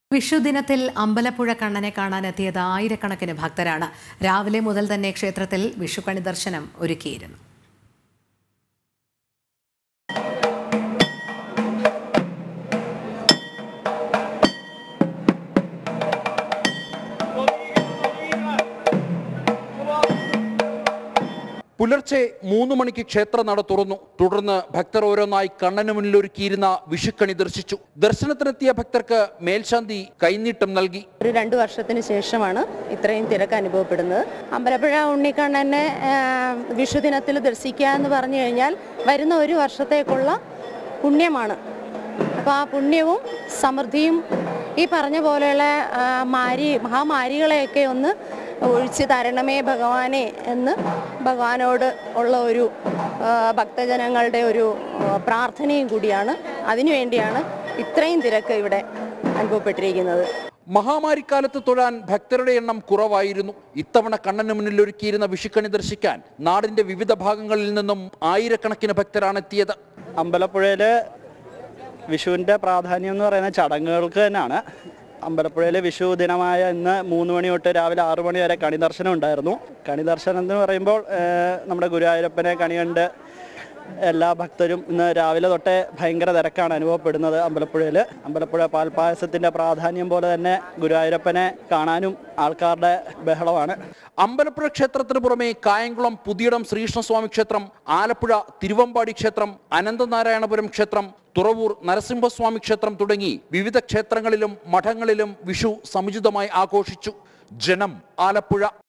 വിഷുദിനത്തിൽ അമ്പലപ്പുഴ കണ്ണനെ കാണാനെത്തിയത് ആയിരക്കണക്കിന് ഭക്തരാണ് രാവിലെ മുതൽ തന്നെ ക്ഷേത്രത്തിൽ വിഷുക്കണി ദർശനം ഒരുക്കിയിരുന്നു പുലർച്ചെ മൂന്ന് മണിക്ക് ക്ഷേത്ര നട തുറന്നു തുടർന്ന് ഭക്തർ ഓരോന്നായി കണ്ണന് മുന്നിലൊരുക്കിയിരുന്ന വിഷുക്കണി ദർശിച്ചു ദർശനത്തിനെത്തിയ ഭക്തർക്ക് മേൽശാന്തി കൈനീട്ടം നൽകി ഒരു രണ്ട് വർഷത്തിന് ശേഷമാണ് ഇത്രയും തിരക്ക് അനുഭവപ്പെടുന്നത് അമ്പലപ്പുഴ ഉണ്ണിക്കണ്ണനെ ആ, വിഷുദിനത്തിൽ ദർശിക്കുക എന്ന് പറഞ്ഞു കഴിഞ്ഞാൽ വരുന്ന ഒരു വർഷത്തേക്കുള്ള പുണ്യമാണ് അപ്പോൾ ആ പുണ്യവും സമൃദ്ധിയും ഈ പറഞ്ഞ പോലെയുള്ള ആ, മാരി മഹാമാരികളെയൊക്കെ ഒന്ന് ഒഴിച്ച് തരണമേ ഭഗവാനെ എന്ന് ഭഗവാനോട് ഉള്ള ഒരു ആ, ഭക്തജനങ്ങളുടെ ഒരു ആ, പ്രാർത്ഥനയും കൂടിയാണ് അതിനുവേണ്ടിയാണ് ഇത്രയും തിരക്ക് ഇവിടെ അനുഭവപ്പെട്ടിരിക്കുന്നത് മഹാമാരിക്കാലത്ത് തൊഴാൻ ഭക്തരുടെ എണ്ണം കുറവായിരുന്നു ഇത്തവണ കണ്ണന് മുന്നിൽ ഒരുക്കിയിരുന്ന വിഷുക്കണി ദർശിക്കാൻ നാടിന്റെ വിവിധ ഭാഗങ്ങളിൽ നിന്നും ആയിരക്കണക്കിന് ഭക്തരാണ് എത്തിയത് അമ്പലപ്പുഴയിൽ വിഷുവിൻ്റെ പ്രാധാന്യം എന്ന് പറയുന്ന ചടങ്ങുകൾക്ക് തന്നെയാണ് അമ്പലപ്പുഴയിൽ വിഷു ദിനമായ ഇന്ന് മൂന്ന് മണി തൊട്ട് രാവിലെ ആറു മണി വരെ കണി ദർശനം ഉണ്ടായിരുന്നു കണി ദർശനം എന്ന് പറയുമ്പോൾ ഏഹ്, നമ്മുടെ ഗുരുവായൂരപ്പനെ കണി കണ്ട് എല്ലാ ഭക്തരും ഇന്ന് രാവിലെ തൊട്ടേ ഭയങ്കര തിരക്കാണ് അനുഭവപ്പെടുന്നത് അമ്പലപ്പുഴയിൽ അമ്പലപ്പുഴ പാൽപ്പായസത്തിൻ്റെ പ്രാധാന്യം പോലെ തന്നെ ഗുരുവായൂരപ്പനെ കാണാനും ആൾക്കാരുടെ ബഹളമാണ് അമ്പലപ്പുഴ ക്ഷേത്രത്തിന് പുറമെ കായംകുളം പുതിയിടം ശ്രീകൃഷ്ണസ്വാമി ക്ഷേത്രം ആലപ്പുഴ തിരുവമ്പാടി ക്ഷേത്രം അനന്തനാരായണപുരം ക്ഷേത്രം തുറവൂർ നരസിംഹസ്വാമി ക്ഷേത്രം തുടങ്ങി വിവിധ ക്ഷേത്രങ്ങളിലും മഠങ്ങളിലും വിഷു സമുചിതമായി ആഘോഷിച്ചു ജനം ആലപ്പുഴ